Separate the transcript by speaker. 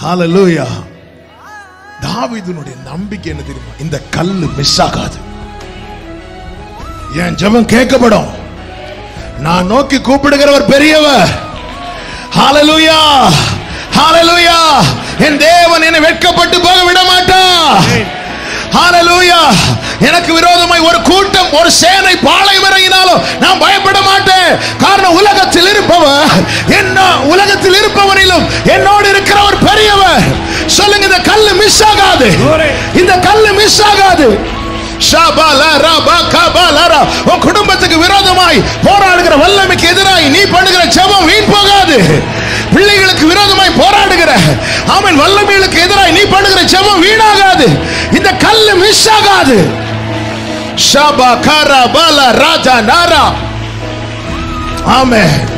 Speaker 1: ஹalleluya தாவீதுனுடைய நம்பிக்கை என்ன தெரியுமா இந்த கல்லு மிஸ் ஆகாது என் ஜெபம் கேட்கப்படும் நான் நோக்கி கூப்பிடுகிறவர் பெரியவர் ஹalleluya ஹalleluya என் தேவன் என்னை வெட்கப்பட்டு போக விட மாட்டார் ஹalleluya எனக்கு விரோதமாய் ஒரு கூட்டம் ஒரு சேனை பாளையம் இறங்கினாலும் நான் பயப்பட மாட்டேன் காரணம் உலகத்தில் இருப்பவர் என்ன உலகத்தில் இருப்பவனிலும் என்னோடு இருக்கிறவர் பெரியவர் சொல்லுங்க இந்த கல்லு மிஸ் ஆகாது இந்த கல்லு மிஸ் ஆகாது ஷாபாலரா பாகாபாலரா. உன் குடும்பத்துக்கு விரோதமாய் போராடுகிற வல்லமைக்கு எதிராய் நீ பண்ணுகிற ஜெபம் வீண் போகாது பிள்ளைகளுக்கு விரோதமாய் போராடுகிற அவன் வல்லமைகளுக்கு எதிராய் நீ பண்ணுகிற ஜெபம் வீணாகாது இந்த கல்லு மிஸ் ஆகாது ஷாபா காரா பாலா ராஜா நாரா ஆமென்